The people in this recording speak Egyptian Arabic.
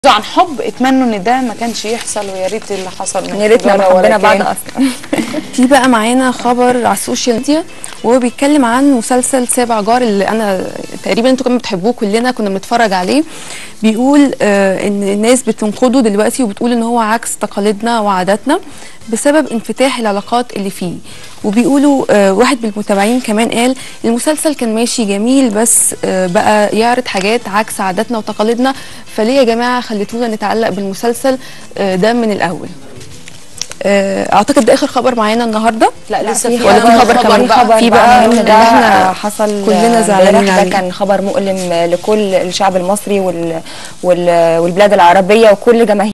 عن حب اتمنوا ان ده ما كانش يحصل ويا ريت اللي حصل من يا ريتنا تجارة ولا حبينا بعض كان. اصلا في بقى معانا خبر على السوشيال ميديا وهو بيتكلم عن مسلسل سابع جار اللي انا تقريبا انتوا كمان بتحبوه كلنا كنا بنتفرج عليه بيقول آه ان الناس بتنقده دلوقتي وبتقول ان هو عكس تقاليدنا وعاداتنا بسبب انفتاح العلاقات اللي فيه وبيقولوا آه واحد من المتابعين كمان قال المسلسل كان ماشي جميل بس آه بقى يعرض حاجات عكس عاداتنا وتقاليدنا فليه يا جماعه خليتونا نتعلق بالمسلسل آه ده من الاول آه، اعتقد ده اخر خبر معانا النهارده لا لسه في في ولا في خبر خبر كمان بقى. خبر في بقى بقى مهم إن ده إحنا حصل كلنا زعلانين امبارح ده عليه. كان خبر مؤلم لكل الشعب المصري وال... وال... والبلاد العربيه وكل جماهير